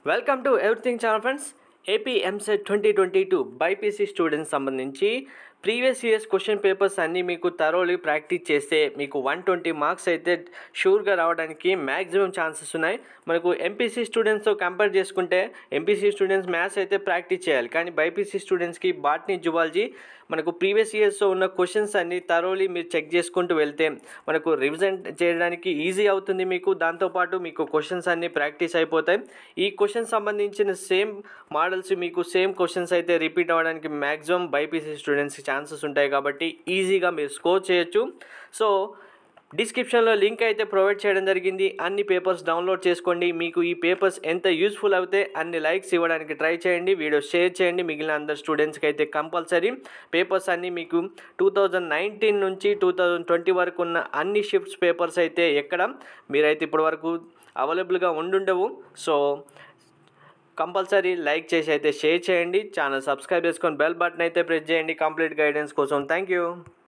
welcome to everything channel friends AP EAMCET twenty twenty two BiPC students సంబంధించి previous years question papers అన్నీ మీకు thoroughly practice చేస్తే మీకు one twenty marks అయితే షూర్గా రావడానికి మ్యాక్సిమం ఛాన్సెస్ ఉన్నాయి మనకు ఎంపీసీ స్టూడెంట్స్తో కంపేర్ చేసుకుంటే ఎంపీసీ స్టూడెంట్స్ మ్యాథ్స్ అయితే ప్రాక్టీస్ చేయాలి కానీ బైపీసీ స్టూడెంట్స్కి బాట్నీ జువాలజీ మనకు ప్రీవియస్ ఇయర్స్లో ఉన్న క్వశ్చన్స్ అన్ని తరోలీ మీరు చెక్ చేసుకుంటూ వెళ్తే మనకు రివిజన్ చేయడానికి ఈజీ అవుతుంది మీకు దాంతోపాటు మీకు క్వశ్చన్స్ అన్ని ప్రాక్టీస్ అయిపోతాయి ఈ క్వశ్చన్ సంబంధించిన సేమ్ మోడల్స్ మీకు సేమ్ క్వశ్చన్స్ అయితే రిపీట్ అవ్వడానికి మ్యాక్సిమం బైపీసీ స్టూడెంట్స్కి ఛాన్సెస్ ఉంటాయి కాబట్టి ఈజీగా మీరు స్కోర్ చేయొచ్చు సో డిస్క్రిప్షన్లో లింక్ అయితే ప్రొవైడ్ చేయడం జరిగింది అన్ని పేపర్స్ డౌన్లోడ్ చేసుకోండి మీకు ఈ పేపర్స్ ఎంత యూస్ఫుల్ అవుతే అన్ని లైక్స్ ఇవ్వడానికి ట్రై చేయండి వీడియో షేర్ చేయండి మిగిలిన అందరు స్టూడెంట్స్కి అయితే కంపల్సరీ పేపర్స్ అన్నీ మీకు టూ థౌజండ్ నైన్టీన్ నుంచి టూ థౌజండ్ ట్వంటీ వరకు ఉన్న అన్ని షిఫ్ట్స్ పేపర్స్ అయితే ఎక్కడ మీరైతే ఇప్పటి వరకు అవైలబుల్గా ఉండుండవు సో కంపల్సరీ లైక్ చేసి అయితే షేర్ చేయండి ఛానల్ సబ్స్క్రైబ్ చేసుకొని బెల్ బటన్ అయితే ప్రెస్ చేయండి కంప్లీట్ గైడెన్స్ కోసం థ్యాంక్ యూ